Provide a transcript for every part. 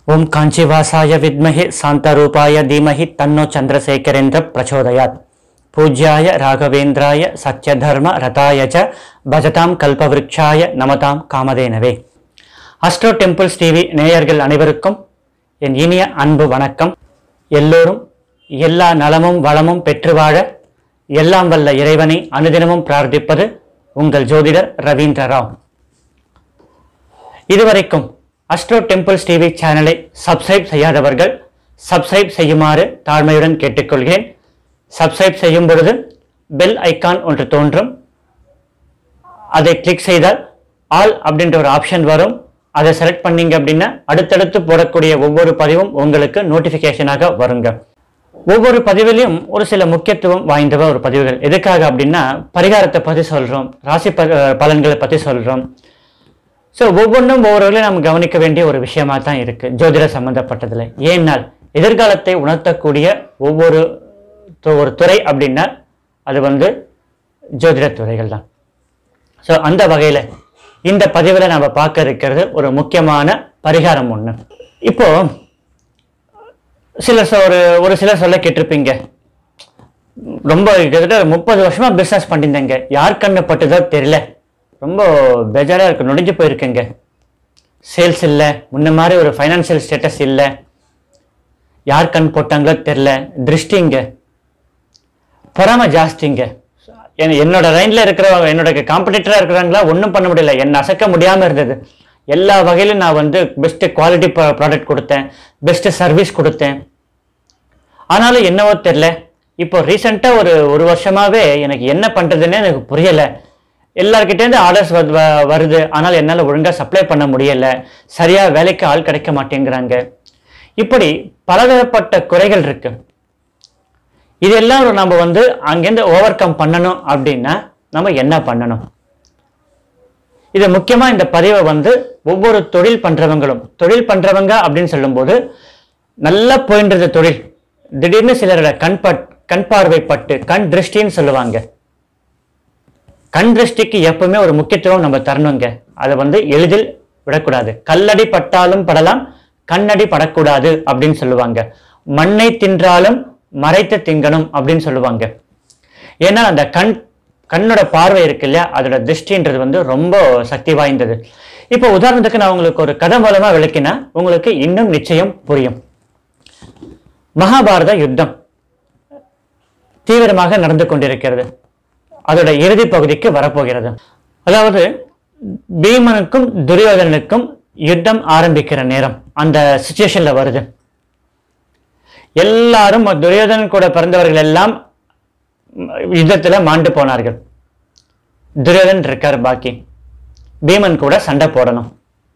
ஓம் காஞ்சிவாசாய வித்மஹி சாந்தரூபாய தீமஹி தன்னோ சந்திரசேகரேந்திர பிரச்சோதயாத் பூஜ்யாய ராகவேந்திராய சத்யதர்ம ரதாய ச பஜதாம் கல்பவ்ருக்ஷாய நமதாம் காமதேனவே அஸ்ட்ரோ டெம்பிள்ஸ் டிவி நேயர்கள் அனைவருக்கும் என் இனிய அன்பு வணக்கம் எல்லோரும் எல்லா நலமும் வளமும் பெற்று வாழ எல்லாம் வல்ல இறைவனை அனுதினமும் பிரார்த்திப்பது உங்கள் ஜோதிடர் ரவீந்திர ராவ் இதுவரைக்கும் அஸ்ட்ரோ டெம்பிள்ஸ் டிவி சேனலை சப்ஸ்கிரைப் செய்யாதவர்கள் சப்ஸ்கிரைப் செய்யுமாறு தாழ்மையுடன் கேட்டுக்கொள்கிறேன் சப்ஸ்கிரைப் செய்யும் பொழுது பெல் ஐக்கான் ஒன்று தோன்றும் அதை கிளிக் செய்தால் ஆல் அப்படின்ற ஒரு ஆப்ஷன் வரும் அதை செலக்ட் பண்ணீங்க அப்படின்னா அடுத்தடுத்து போடக்கூடிய ஒவ்வொரு பதிவும் உங்களுக்கு நோட்டிஃபிகேஷனாக வருங்க ஒவ்வொரு பதிவிலையும் ஒரு சில முக்கியத்துவம் வாய்ந்தவ ஒரு பதிவுகள் எதுக்காக அப்படின்னா பரிகாரத்தை பற்றி சொல்கிறோம் ராசி ப பலன்களை பற்றி சொல்கிறோம் ஸோ ஒவ்வொன்றும் ஒவ்வொருவரையும் நம்ம கவனிக்க வேண்டிய ஒரு விஷயமா தான் இருக்கு ஜோதிட சம்பந்தப்பட்டதில் ஏன்னால் எதிர்காலத்தை உணர்த்தக்கூடிய ஒவ்வொரு து- ஒரு துறை அப்படின்னா அது வந்து ஜோதிட துறைகள் தான் ஸோ அந்த வகையில் இந்த பதிவில் நம்ம பார்க்க இருக்கிறது ஒரு முக்கியமான பரிகாரம் ஒன்று இப்போ சிலர் சொ- ஒரு ஒரு சிலர் சொல்ல கேட்டிருப்பீங்க ரொம்ப கிட்டத்தட்ட முப்பது வருஷமா பிஸ்னஸ் பண்ணியிருந்தேங்க யார் கண்ணு பட்டுதோ தெரியல ரொம்ப பெஜாராக இருக்கு நொடிஞ்சு போயிருக்குங்க சேல்ஸ் இல்லை முன்ன மாதிரி ஒரு ஃபைனான்சியல் ஸ்டேட்டஸ் இல்லை யார் கண் போட்டாங்களோ தெரில திருஷ்டிங்க பொறாமை ஜாஸ்திங்க என்- என்னோட லைனில் இருக்கிறவங்க என்னோட காம்படிட்டராக இருக்கிறாங்களா ஒன்றும் பண்ண முடியல என்னை அசைக்க முடியாமல் இருந்தது எல்லா வகையிலும் நான் வந்து பெஸ்ட்டு குவாலிட்டி ப்ராடக்ட் கொடுத்தேன் பெஸ்ட்டு சர்வீஸ் கொடுத்தேன் ஆனாலும் என்னவோ தெரில இப்போ ரீசெண்டாக ஒரு ஒரு வருஷமாவே எனக்கு என்ன பண்ணுறதுன்னே எனக்கு புரியலை எல்லார்கிட்டேருந்து ஆர்டர்ஸ் வருது ஆனால் என்னால் ஒழுங்காக சப்ளை பண்ண முடியலை சரியாக வேலைக்கு ஆள் கிடைக்க மாட்டேங்கிறாங்க இப்படி பலதரப்பட்ட குறைகள் இருக்கு இதெல்லாம் ஒரு நம்ம வந்து அங்கேருந்து ஓவர் கம் பண்ணணும் அப்படின்னா நம்ம என்ன பண்ணணும் இது முக்கியமா இந்த பதிவை வந்து ஒவ்வொரு தொழில் பண்றவங்களும் தொழில் பண்றவங்க அப்படின்னு சொல்லும்போது நல்லா போயின்றது தொழில் திடீர்னு சிலரோட கண் பட் கண் பார்வைப்பட்டு கண் திருஷ்டின்னு சொல்லுவாங்க கண் திருஷ்டிக்கு எப்பவுமே ஒரு முக்கியத்துவம் நம்ம தரணுங்க அதை வந்து எளிதில் விடக்கூடாது கல்லடி பட்டாலும் படலாம் கண்ணடி படக்கூடாது அப்படின்னு சொல்லுவாங்க மண்ணை தின்றாலும் மறைத்து திங்கணும் அப்படின்னு சொல்லுவாங்க ஏன்னா அந்த கண் கண்ணோட பார்வை இருக்கு இல்லையா அதோட திருஷ்டின்றது வந்து ரொம்ப சக்தி வாய்ந்தது இப்போ உதாரணத்துக்கு நான் உங்களுக்கு ஒரு கதை மூலமா விளக்கினா உங்களுக்கு இன்னும் நிச்சயம் புரியும் மகாபாரத யுத்தம் தீவிரமாக நடந்து கொண்டிருக்கிறது அதோட இறுதி பகுதிக்கு வரப்போகிறது அதாவது பீமனுக்கும் துரியோதனனுக்கும் யுத்தம் ஆரம்பிக்கிற நேரம் அந்த சுச்சுவேஷன்ல வருது எல்லாரும் துரியோதனன் கூட பிறந்தவர்கள் எல்லாம் ம், யுத்தத்துல மாண்டு போனார்கள் துரியோதன் இருக்கார் பாக்கி பீமன் கூட சண்டை போடணும்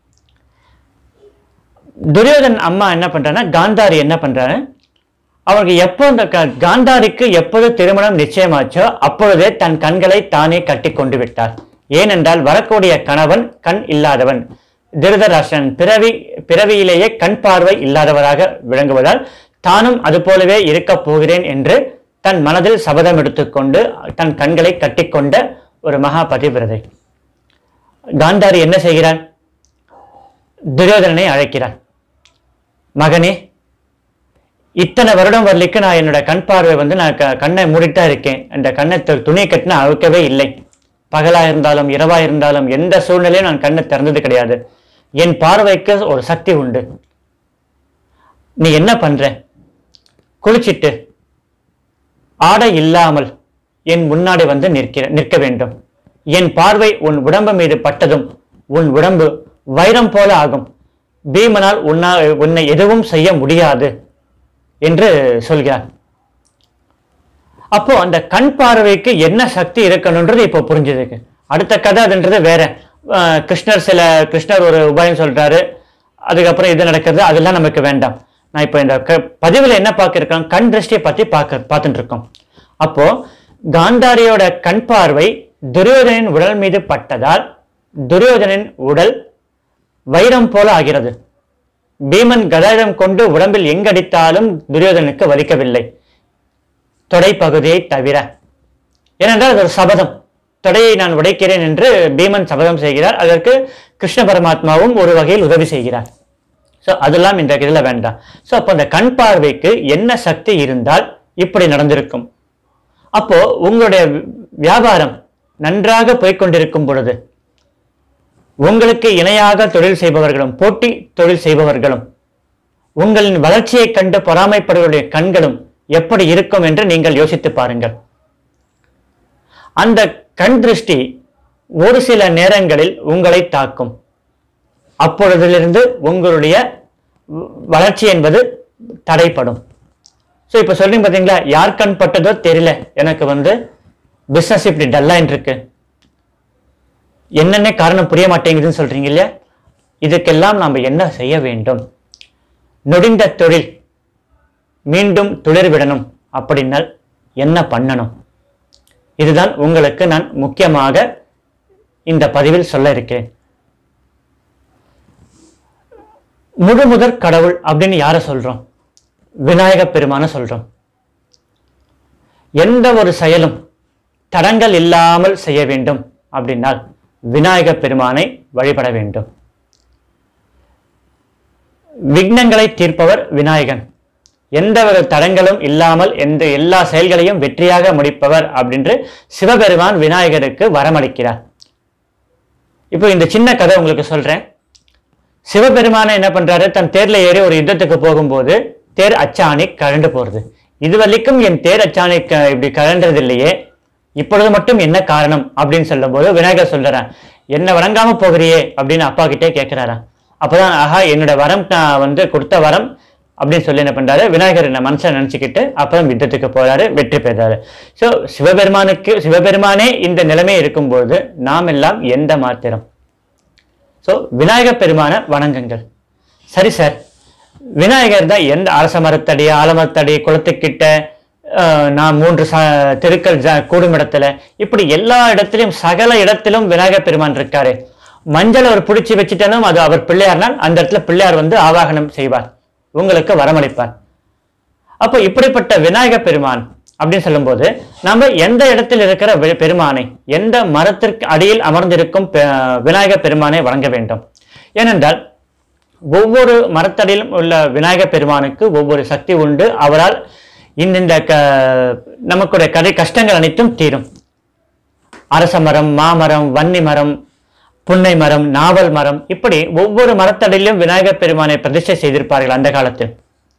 துரியோதன் அம்மா என்ன பண்றான்னா காந்தாரி என்ன பண்றாரு அவருக்கு எப்போ இந்த க- காந்தாரிக்கு எப்போது திருமணம் நிச்சயமாச்சோ அப்பொழுதே தன் கண்களை தானே கட்டி கொண்டு விட்டார் ஏனென்றால் வரக்கூடிய கணவன் கண் இல்லாதவன் திருதராஷ்டிரன் பிறவி பிறவியிலேயே கண் பார்வை இல்லாதவராக விளங்குவதால் தானும் அதுபோலவே இருக்கப் போகிறேன் என்று தன் மனதில் சபதம் எடுத்துக்கொண்டு தன் கண்களை கட்டிக்கொண்ட ஒரு மகா பதிவிரதை காந்தாரி என்ன செய்கிறார் துரியோதனனை அழைக்கிறார் மகனே இத்தனை வருடம் வரலிக்கு நான் என்னோட கண் பார்வை வந்து நான் க- கண்ணை மூடிட்டா இருக்கேன் அந்த கண்ணை து- துணியை கட்டினா அழுக்கவே இல்லை பகலா இருந்தாலும் இரவா இருந்தாலும் எந்த சூழ்நிலையும் நான் கண்ணை திறந்தது கிடையாது என் பார்வைக்கு ஒரு சக்தி உண்டு நீ என்ன பண்ற குளிச்சிட்டு ஆடை இல்லாமல் என் முன்னாடி வந்து நிற்கிற நிற்க வேண்டும் என் பார்வை உன் உடம்பு மீது பட்டதும் உன் உடம்பு வைரம் போல ஆகும் பீமனால் உன்னா உன்னை எதுவும் செய்ய முடியாது என்று சொல்கிறார் அப்போ அந்த கண் பார்வைக்கு என்ன சக்தி இருக்கணுன்றது இப்போ புரிஞ்சுதுக்கு அடுத்த கதை அதுன்றது வேற அஹ் கிருஷ்ணர் சில கிருஷ்ணர் ஒரு உபாயம் சொல்றாரு அதுக்கப்புறம் இது நடக்கிறது அதெல்லாம் நமக்கு வேண்டாம் நான் இப்போ இந்த க- பதிவுல என்ன பார்க்கிருக்கோம் கண் திருஷ்டியை பத்தி பார்க்க பார்த்துட்டு இருக்கோம் அப்போ காந்தாரியோட கண் பார்வை துரியோதனின் உடல் மீது பட்டதால் துரியோதனின் உடல் வைரம் போல ஆகிறது பீமன் கதாயுதம் கொண்டு உடம்பில் எங்கடித்தாலும் துரியோதனுக்கு வலிக்கவில்லை தொடை பகுதியை தவிர ஏனென்றால் அது ஒரு சபதம் தொடையை நான் உடைக்கிறேன் என்று பீமன் சபதம் செய்கிறார் அதற்கு கிருஷ்ண பரமாத்மாவும் ஒரு வகையில் உதவி செய்கிறார் ஸோ அதெல்லாம் இந்த இதில் வேண்டாம் ஸோ அப்போ அந்த கண் பார்வைக்கு என்ன சக்தி இருந்தால் இப்படி நடந்திருக்கும் அப்போ உங்களுடைய வி- வியாபாரம் நன்றாக போய்க்கொண்டிருக்கும் பொழுது உங்களுக்கு இணையாக தொழில் செய்பவர்களும் போட்டி தொழில் செய்பவர்களும் உங்களின் வளர்ச்சியைக் கண்டு பொறாமைப்படுவருடைய கண்களும் எப்படி இருக்கும் என்று நீங்கள் யோசித்து பாருங்கள் அந்த கண் திருஷ்டி ஒரு சில நேரங்களில் உங்களை தாக்கும் அப்பொழுதிலிருந்து உங்களுடைய வ- வளர்ச்சி என்பது தடைப்படும் ஸோ இப்போ சொல்றீங்க பார்த்தீங்களா யார் கண் பட்டதோ தெரியல எனக்கு வந்து பிஸ்னஸ் இப்படி டல்லாயின்னு இருக்கு என்னென்ன காரணம் புரிய மாட்டேங்குதுன்னு சொல்றீங்க இல்லையா இதுக்கெல்லாம் நாம் என்ன செய்ய வேண்டும் நொடிந்த தொழில் மீண்டும் துளிர் விடணும் அப்படின்னால் என்ன பண்ணணும் இதுதான் உங்களுக்கு நான் முக்கியமாக இந்த பதிவில் சொல்ல இருக்கிறேன் முழு முதற் கடவுள் அப்படின்னு யாரை சொல்றோம் விநாயக பெருமான சொல்றோம் எந்த ஒரு செயலும் தடங்கள் இல்லாமல் செய்ய வேண்டும் அப்படின்னால் விநாயக பெருமானை வழிபட வேண்டும் விக்னங்களை தீர்ப்பவர் விநாயகன் எந்த ஒரு தடங்களும் இல்லாமல் எந்த எல்லா செயல்களையும் வெற்றியாக முடிப்பவர் அப்படின்று சிவபெருமான் விநாயகருக்கு வரமளிக்கிறார் இப்போ இந்த சின்ன கதை உங்களுக்கு சொல்றேன் சிவபெருமானை என்ன பண்றாரு தன் தேர்ல ஏறி ஒரு யுத்தத்துக்கு போகும்போது தேர் அச்சாணி கழண்டு போறது இது வரைக்கும் என் தேர் அச்சாணி க- இப்படி கழன்றது இல்லையே இப்பொழுது மட்டும் என்ன காரணம் அப்படின்னு சொல்லும்போது விநாயகர் சொல்றான் என்ன வணங்காம போகிறியே அப்படின்னு அப்பா கிட்டே கேட்கிறாராம் அப்பதான் ஆஹா என்னோட வரம் நான் வந்து கொடுத்த வரம் அப்படின்னு சொல்லி என்ன பண்றாரு விநாயகர் என்ன மனசுல நினைச்சுக்கிட்டு அப்புறம் யுத்தத்துக்கு போறாரு வெற்றி பெறாரு ஸோ சிவபெருமானுக்கு சிவபெருமானே இந்த நிலைமை இருக்கும்போது நாம் எல்லாம் எந்த மாத்திரம் ஸோ விநாயகர் பெருமான வணங்குங்கள் சரி சார் விநாயகர் தான் எந்த அரச மரத்தடி ஆலமரத்தடி குளத்துக்கிட்ட அஹ், நான் மூன்று ச தெருக்கள் ஜ கூடும் இடத்துல இப்படி எல்லா இடத்திலும் சகல இடத்திலும் விநாயகர் பெருமான் இருக்காரு மஞ்சள் அவர் பிடிச்சி வச்சுட்டாலும் அது அவர் பிள்ளையார்னால் அந்த இடத்துல பிள்ளையார் வந்து ஆவாகனம் செய்வார் உங்களுக்கு வரமளிப்பார் அப்போ இப்படிப்பட்ட விநாயகர் பெருமான் அப்படின்னு சொல்லும்போது நம்ம எந்த இடத்தில் இருக்கிற வி- பெருமானை எந்த மரத்திற்கு அடியில் அமர்ந்திருக்கும் பெ- விநாயகர் பெருமானை வணங்க வேண்டும் ஏனென்றால் ஒவ்வொரு மரத்தடியிலும் உள்ள விநாயகர் பெருமானுக்கு ஒவ்வொரு சக்தி உண்டு அவரால் இந்த க நமக்குடைய கதை கஷ்டங்கள் அனைத்தும் தீரும் அரச மரம் மாமரம் வன்னி மரம் புன்னை மரம் நாவல் மரம் இப்படி ஒவ்வொரு மரத்தடியிலும் விநாயகர் பெருமானை பிரதிஷ்டை செய்திருப்பார்கள் அந்த காலத்தில்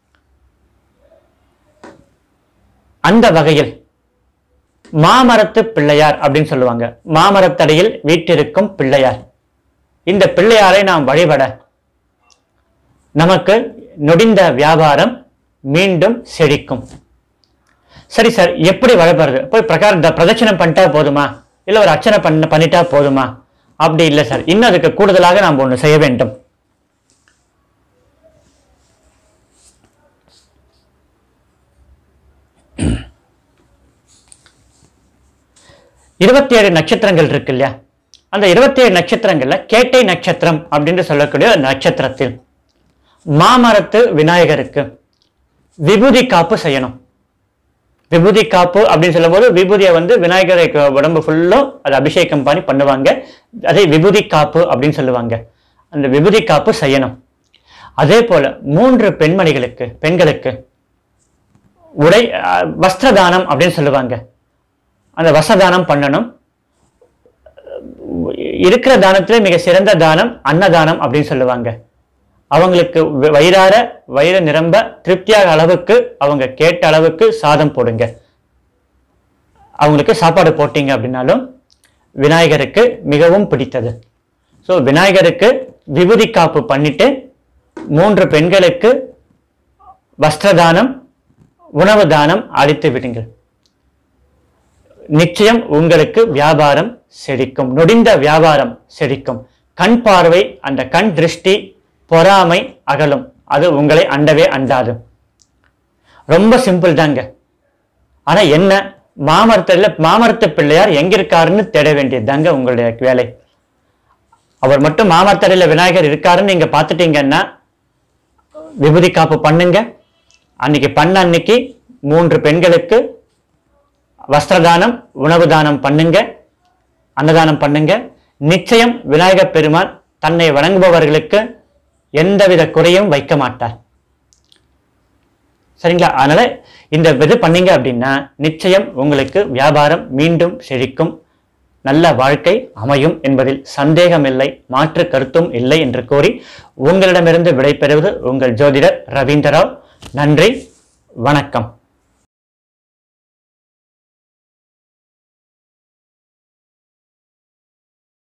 அந்த வகையில் மாமரத்து பிள்ளையார் அப்படின்னு சொல்லுவாங்க மாமரத்தடியில் வீட்டிருக்கும் பிள்ளையார் இந்த பிள்ளையாரை நாம் வழிபட நமக்கு நொடிந்த வியாபாரம் மீண்டும் செழிக்கும் சரி சார் எப்படி வழிபடுறது போய் பிரகார த- பிரதட்சணம் பண்ணிட்டா போதுமா இல்ல ஒரு அர்ச்சனை பண்ண பண்ணிட்டா போதுமா அப்படி இல்லை சார் இன்னும் அதுக்கு கூடுதலாக நாம் ஒன்று செய்ய வேண்டும் இருபத்தி ஏழு நட்சத்திரங்கள் இருக்கு இல்லையா அந்த இருபத்தி ஏழு நட்சத்திரங்கள்ல கேட்டை நட்சத்திரம் அப்படின்னு சொல்லக்கூடிய ஒரு நட்சத்திரத்தில் மாமரத்து விநாயகருக்கு விபூதி காப்பு செய்யணும் விபூதி காப்பு அப்படின்னு சொல்லும்போது விபூதியை வந்து விநாயகரை க- உடம்பு ஃபுல்லும் அது அபிஷேகம் பண்ணி பண்ணுவாங்க அதே விபூதி காப்பு அப்படின்னு சொல்லுவாங்க அந்த விபூதி காப்பு செய்யணும் அதே போல மூன்று பெண்மணிகளுக்கு பெண்களுக்கு உடை அஹ், வஸ்திரதானம் அப்படின்னு சொல்லுவாங்க அந்த வஸ்திரதானம் பண்ணணும் இருக்கிற தானத்திலே மிக சிறந்த தானம் அன்னதானம் அப்படின்னு சொல்லுவாங்க அவங்களுக்கு வ- வயிறார வயிறு நிரம்ப திருப்தியாக அளவுக்கு அவங்க கேட்ட அளவுக்கு சாதம் போடுங்க அவங்களுக்கு சாப்பாடு போட்டீங்க அப்படின்னாலும் விநாயகருக்கு மிகவும் பிடித்தது ஸோ விநாயகருக்கு விபூதி காப்பு பண்ணிட்டு மூன்று பெண்களுக்கு வஸ்திரதானம் உணவு தானம் அளித்து விடுங்கள் நிச்சயம் உங்களுக்கு வியாபாரம் செழிக்கும் நொடிந்த வியாபாரம் செழிக்கும் கண் பார்வை அந்த கண் திருஷ்டி பொறாமை அகலும் அது உங்களை அண்டவே அண்டாது ரொம்ப சிம்பிள் தாங்க ஆனா என்ன மாமரத்துல மாமரத்து பிள்ளையார் எங்க இருக்காருன்னு தேட வேண்டியது தாங்க உங்களுடைய வேலை அவர் மட்டும் மாமரத்தடியில விநாயகர் இருக்காருன்னு நீங்க பார்த்துட்டீங்கன்னா விபூதி காப்பு பண்ணுங்க அன்னைக்கு பண்ண அன்னைக்கு மூன்று பெண்களுக்கு வஸ்திரதானம் உணவு தானம் பண்ணுங்க அன்னதானம் பண்ணுங்க நிச்சயம் விநாயகர் பெருமான் தன்னை வணங்குபவர்களுக்கு எந்தவித குறையும் வைக்க மாட்டார் சரிங்களா அதனால இந்த இது பண்ணீங்க அப்படின்னா நிச்சயம் உங்களுக்கு வியாபாரம் மீண்டும் செழிக்கும் நல்ல வாழ்க்கை அமையும் என்பதில் சந்தேகமில்லை மாற்று கருத்தும் இல்லை என்று கூறி உங்களிடமிருந்து விடைபெறுவது உங்கள் ஜோதிடர் ரவீந்திரராவ் நன்றி வணக்கம்